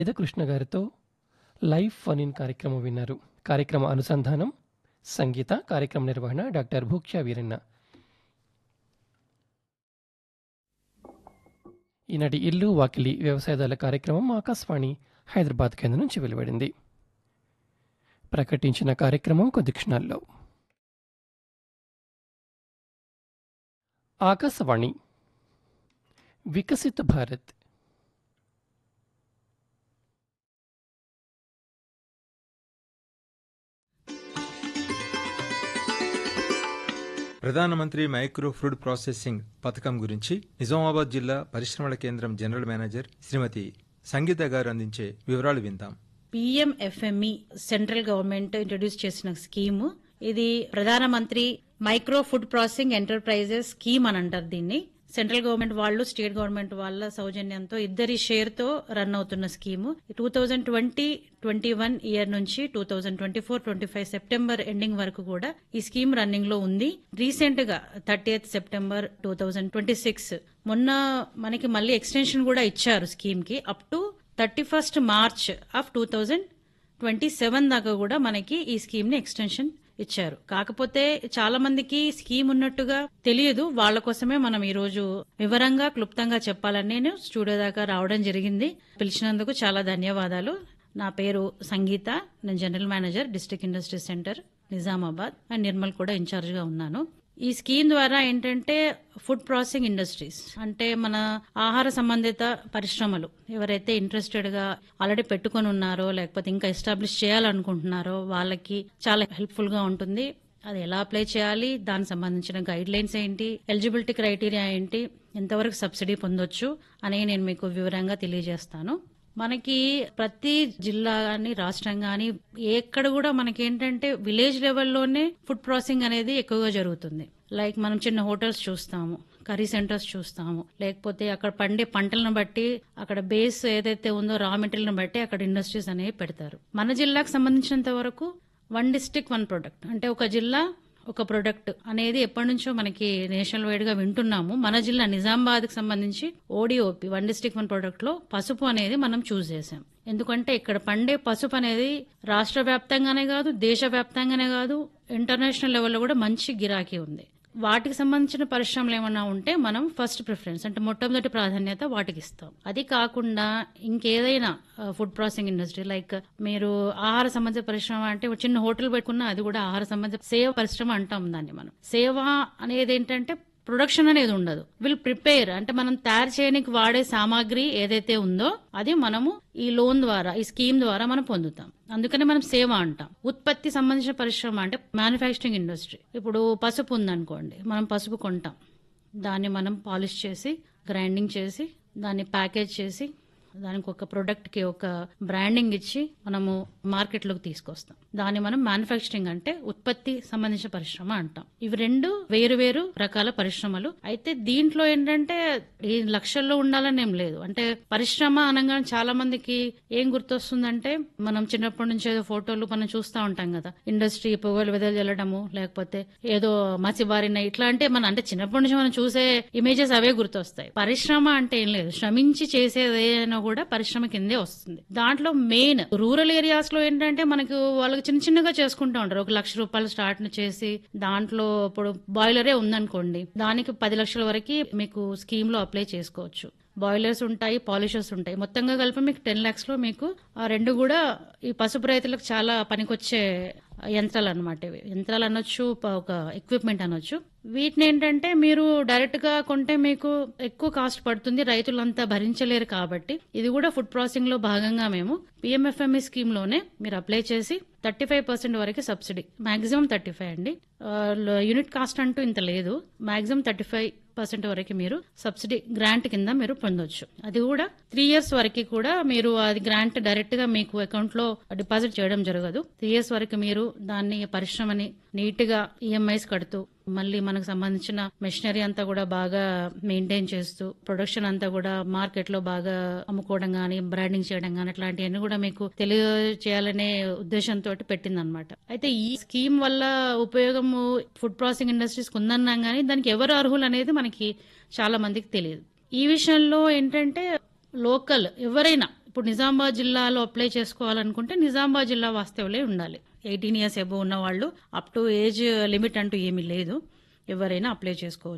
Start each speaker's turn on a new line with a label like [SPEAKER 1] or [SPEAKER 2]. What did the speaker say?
[SPEAKER 1] వేదకృష్ణ గారితో live fun in కార్యక్రమం విన్నారు కార్యక్రమ అనుసంధానం సంగీత కార్యక్రమ నిర్వహణ డాక్టర్ భూక్ష వీరన్న ఈనాటి ఇల్లు వాకిలి వ్యవసాయదారుల కార్యక్రమం ఆకాశవాణి హైదరాబాద్ కేంద్రం నుంచి వెలువడింది ప్రకటించిన కార్యక్రమం కొద్ది క్షణాల్లో ఆకాశవాణి వికసిత భారత్
[SPEAKER 2] ప్రధానమంత్రి మైక్రో ఫుడ్ ప్రాసెసింగ్ పథకం గురించి నిజామాబాద్ జిల్లా పరిశ్రమల కేంద్రం జనరల్ మేనేజర్ శ్రీమతి సంగీత గారు అందించే వివరాలు విందాం
[SPEAKER 3] పిఎంఎఫ్ఎంఈ సెంట్రల్ గవర్నమెంట్ ఇంట్రడ్యూస్ చేసిన స్కీము ఇది Pradhanmantri micro food processing enterprises scheme అని అంటారు దీన్ని సెంట్రల్ గవర్నమెంట్ వాళ్ళు స్టేట్ గవర్నమెంట్ వాళ్ళ సౌజన్యంతో ఇద్దరి షేర్ తో రన్ అవుతున్న scheme two thousand twenty twenty one year నుంచి two thousand twenty four twenty five September ending వరకు కూడా ఈ స్కీమ్ రన్నింగ్ లో ఉంది రీసెంట్ గా thirty September two thousand twenty six మొన్న మనకి మళ్ళీ ఎక్స్టెన్షన్ కూడా ఇచ్చారు స్కీమ్ కి up to thirty first March of two thousand twenty seven దాకా కూడా మనకి ఈ స్కీమ్ ని ఎక్స్టెన్షన్ ఇచ్చారు కాకపోతే చాలా మందికి స్కీమ్ ఉన్నట్టుగా తెలియదు వాళ్ళ కోసమే మనం ఈ రోజు వివరంగా క్లుప్తంగా చెప్పాలని నేను స్టూడియో దాకా రావడం జరిగింది పిలిచినందుకు చాలా ధన్యవాదాలు నా పేరు సంగీత నేను general manager district industry centre Nizamabad and Nirmal కూడా ఇన్ఛార్జ్ గా ఉన్నాను ఈ స్కీమ్ ద్వారా ఏంటంటే ఫుడ్ ప్రాసెసింగ్ ఇండస్ట్రీస్ అంటే మన ఆహార సంబంధిత పరిశ్రమలు ఎవరైతే ఇంట్రెస్టెడ్ గా ఆల్రెడీ పెట్టుకొని ఉన్నారో లేకపోతే ఇంకా ఎస్టాబ్లిష్ చేయాలనుకుంటున్నారో వాళ్ళకి చాలా హెల్ప్ఫుల్ గా ఉంటుంది అది ఎలా అప్లై చేయాలి దానికి సంబంధించిన గైడ్ లైన్స్ ఏంటి ఎలిజిబిలిటీ క్రైటీరియా ఏంటి ఎంతవరకు సబ్సిడీ పొందొచ్చు అని నేను మీకు వివరంగా తెలియజేస్తాను మనకి ప్రతి జిల్లా గాని రాష్ట్రం గాని ఎక్కడ కూడా మనకి ఏంటంటే విలేజ్ లెవెల్లోనే ఫుడ్ ప్రాసెసింగ్ అనేది ఎక్కువగా జరుగుతుంది లైక్ మనం చిన్న హోటల్స్ చూస్తాము కర్రీ సెంటర్స్ చూస్తాము లేకపోతే అక్కడ పండే పంటలను బట్టి అక్కడ బేస్ ఏదైతే ఉందో రా మెటీరియల్ బట్టి అక్కడ ఇండస్ట్రీస్ అనేవి పెడతారు మన జిల్లాకు సంబంధించినంత వరకు వన్ డిస్టిక్ వన్ ప్రొడక్ట్ అంటే ఒక జిల్లా ఒక ప్రొడక్ట్ అనేది ఎప్పటి నుంచో మనకి నేషనల్ వైడ్ గా వింటున్నాము మన జిల్లా నిజామాబాద్ కి సంబంధించి ODOP one district one product లో పసుపు అనేది మనం చూస్ చేసాం ఎందుకంటే ఇక్కడ పండే పసుపు అనేది రాష్ట్ర వ్యాప్తంగానే కాదు దేశ వ్యాప్తంగానే కాదు ఇంటర్నేషనల్ లెవెల్లో కూడా మంచి గిరాకీ ఉంది వాటికి సంబంధించిన పరిశ్రమలు ఏమన్నా ఉంటే మనం ఫస్ట్ ప్రిఫరెన్స్ అంటే మొట్టమొదటి ప్రాధాన్యత వాటికి ఇస్తాం అది కాకుండా ఇంకేదైనా ఫుడ్ ప్రాసెసింగ్ ఇండస్ట్రీ లైక్ మీరు ఆహార సంబంధిత పరిశ్రమ అంటే ఒక చిన్న హోటల్ పెట్టుకున్నా అది కూడా ఆహార సంబంధిత సేవ పరిశ్రమ అంటాం దాన్ని మనం సేవ అనేది ఏంటంటే ప్రొడక్షన్ అనేది ఉండదు విల్ ప్రిపేర్ అంటే మనం తయారు చేయడానికి వాడే సామాగ్రి ఏదైతే ఉందో అది మనము ఈ లోన్ ద్వారా ఈ స్కీమ్ ద్వారా మనం పొందుతాం అందుకనే మనం సేవ అంటాం ఉత్పత్తి సంబంధించిన పరిశ్రమ అంటే మ్యానుఫ్యాక్చరింగ్ ఇండస్ట్రీ ఇప్పుడు పసుపు ఉందనుకోండి మనం పసుపు కొంటాం దాన్ని మనం పాలిష్ చేసి గ్రైండింగ్ చేసి దాన్ని ప్యాకేజ్ చేసి దానికి ఒక ప్రొడక్ట్ కి ఒక బ్రాండింగ్ ఇచ్చి మనము మార్కెట్ లోకి తీసుకొస్తాం దాన్ని మనం మ్యానుఫ్యాక్చరింగ్ అంటే ఉత్పత్తి సంబంధించిన పరిశ్రమ అంటాం ఇవి రెండు వేరు వేరు రకాల పరిశ్రమలు అయితే దీంట్లో ఏంటంటే ఈ లక్షల్లో ఉండాలని ఏం లేదు అంటే పరిశ్రమ అనగానే చాలా మందికి ఏం గుర్తొస్తుందంటే మనం చిన్నప్పటి నుంచి ఏదో ఫోటోలు మనం చూస్తూ ఉంటాం కదా ఇండస్ట్రీ పొగలు వెదలు చల్లడము లేకపోతే ఏదో మసిబారిన ఇట్లా అంటే మన అంటే చిన్నప్పటి నుంచి మనం చూసే ఇమేజెస్ అవే గుర్తొస్తాయి పరిశ్రమ అంటే ఏం లేదు శ్రమించి చేసేది ఏదైనా కూడా పరిశ్రమ కిందే వస్తుంది దాంట్లో మెయిన్ రూరల్ ఏరియాస్ లో ఏంటంటే మనకు వాళ్ళకి చిన్న చిన్నగా చేసుకుంటూ ఉంటారు ఒక లక్ష రూపాయలు స్టార్ట్ చేసి దాంట్లో ఇప్పుడు బాయిలరే ఉందనుకోండి దానికి పది లక్షల వరకు మీకు స్కీమ్ లో అప్లై చేసుకోవచ్చు బాయిలర్స్ ఉంటాయి పాలిషర్స్ ఉంటాయి మొత్తంగా కలిపి మీకు టెన్ లాక్స్ లో మీకు ఆ రెండు కూడా ఈ పసుపు రైతులకు చాలా పనికొచ్చే యంత్రాలు అనమాట ఇవి యంత్రాలు అనొచ్చు ప- ఒక ఎక్విప్మెంట్ అనొచ్చు వీటిని ఏంటంటే మీరు డైరెక్ట్ గా కొంటే మీకు ఎక్కువ కాస్ట్ పడుతుంది రైతులంతా భరించలేరు కాబట్టి ఇది కూడా ఫుడ్ ప్రాసెసింగ్ లో భాగంగా మేము పిఎంఎఫ్ఎంఈ స్కీమ్ లోనే మీరు అప్లై చేసి థర్టీ ఫైవ్ పర్సెంట్ వరకు సబ్సిడీ మాక్సిమం థర్టీ ఫైవ్ అండి ఆ, లో- యూనిట్ కాస్ట్ అంటూ ఇంత లేదు మాక్సిమం థర్టీ ఫైవ్ పర్సెంట్ వరకు మీరు సబ్సిడీ గ్రాంట్ కింద మీరు పొందొచ్చు అది కూడా త్రీ ఇయర్స్ వరకు కూడా మీరు అది గ్రాంట్ డైరెక్ట్ గా మీకు అకౌంట్ లో డిపాజిట్ చేయడం జరగదు త్రీ ఇయర్స్ వరకు మీరు దాన్ని పరిశ్రమని నీట్ గా ఈఎంఐస్ కడుతూ మళ్ళీ మనకు సంబంధించిన మెషినరీ అంతా కూడా బాగా మెయింటైన్ చేస్తూ ప్రొడక్షన్ అంతా కూడా మార్కెట్ లో బాగా అమ్ముకోవడం గానీ బ్రాండింగ్ చేయడం గానీ అట్లాంటివన్నీ కూడా మీకు తెలియజేయాలనే ఉద్దేశంతో పెట్టిందనమాట అయితే ఈ స్కీమ్ వల్ల ఉపయోగము ఫుడ్ ప్రాసెసింగ్ ఇండస్ట్రీస్ ఉందన్నాం కానీ దానికి ఎవరు అర్హులు అనేది మనకి చాలా మందికి తెలియదు ఈ విషయంలో ఏంటంటే లోకల్ ఎవరైనా ఇప్పుడు నిజామాబాద్ జిల్లాలో అప్లై చేసుకోవాలనుకుంటే నిజామాబాద్ జిల్లా వాస్తవులే ఉండాలి ఎయిటీన్ ఇయర్స్ ఎబో ఉన్న వాళ్ళు అప్ టు ఏజ్ లిమిట్ అంటూ ఏమీ లేదు ఎవరైనా అప్లై చేసుకోవచ్చు